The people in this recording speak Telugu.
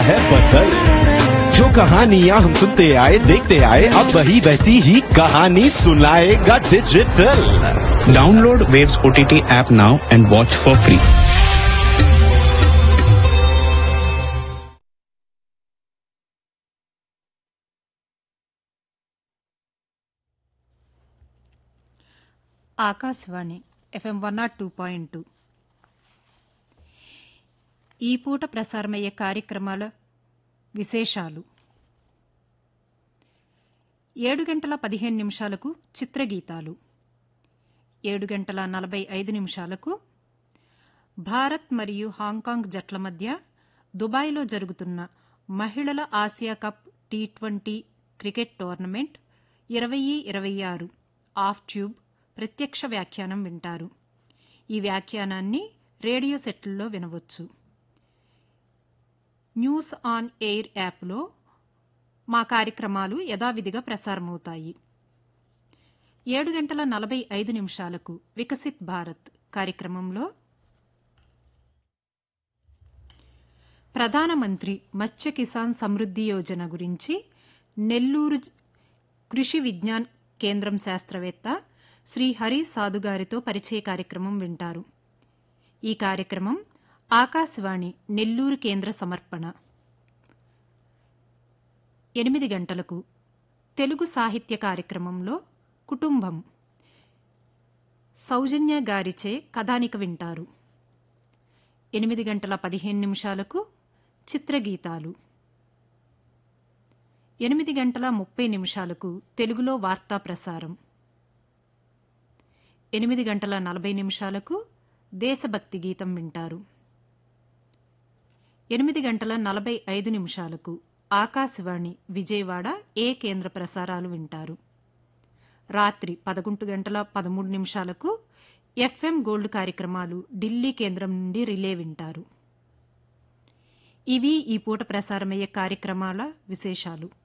है बदल जो कहानियां हम सुनते आए देखते आए अब वही वैसी ही कहानी सुनाएगा digital Download Waves OTT app now and watch for free. Akashvani FM one naught two point two ఈ పూట ప్రసారమయ్యే కార్యక్రమాల విశేషాలు ఏడు గంటల పదిహేను నిమిషాలకు చిత్రగీతాలు ఏడు గంటల నలభై ఐదు నిమిషాలకు భారత్ మరియు హాంకాంగ్ జట్ల మధ్య దుబాయ్లో జరుగుతున్న మహిళల Asia cup T twenty cricket tournament ఇరవై ఇరవై ఆరు ఆఫ్ ట్యూబ్ ప్రత్యక్ష వ్యాఖ్యానం వింటారు ఈ వ్యాఖ్యానాన్ని రేడియో సెట్లలో వినవచ్చు న్యూస్ ఆన్ ఎయిర్ యాప్లో మా కార్యక్రమాలు యథావిధిగా ప్రసారమవుతాయి ఏడు గంటల నలభై ఐదు నిమిషాలకు వికసిత్ భారత్ కార్యక్రమంలో ప్రధానమంత్రి మత్స్య కిసాన్ సమృద్ధి యోజన గురించి నెల్లూరు జ- కృషి విజ్ఞాన్ కేంద్రం శాస్త్రవేత్త శ్రీ హరి సాధు గారితో పరిచయ కార్యక్రమం వింటారు ఈ కార్యక్రమం ఆకాశవాణి నెల్లూరు కేంద్ర సమర్పణ ఎనిమిది గంటలకు తెలుగు సాహిత్య కార్యక్రమంలో కుటుంబం సౌజన్య గారిచే కథానిక వింటారు ఎనిమిది గంటల పదిహేను నిమిషాలకు చిత్రగీతాలు ఎనిమిది గంటల ముప్పై నిమిషాలకు తెలుగులో వార్తా ప్రసారం ఎనిమిది గంటల నలభై నిమిషాలకు దేశభక్తి గీతం వింటారు ఎనిమిది గంటల నలభై ఐదు నిమిషాలకు ఆకాశవాణి విజయవాడ ఏ కేంద్ర ప్రసారాలు వింటారు రాత్రి పదకొండు గంటల పదమూడు నిమిషాలకు ఎఫ్ఎం గోల్డ్ కార్యక్రమాలు ఢిల్లీ కేంద్రం నుండి రిలే వింటారు ఇవి ఈ పూట ప్రసారమయ్యే కార్యక్రమాల విశేషాలు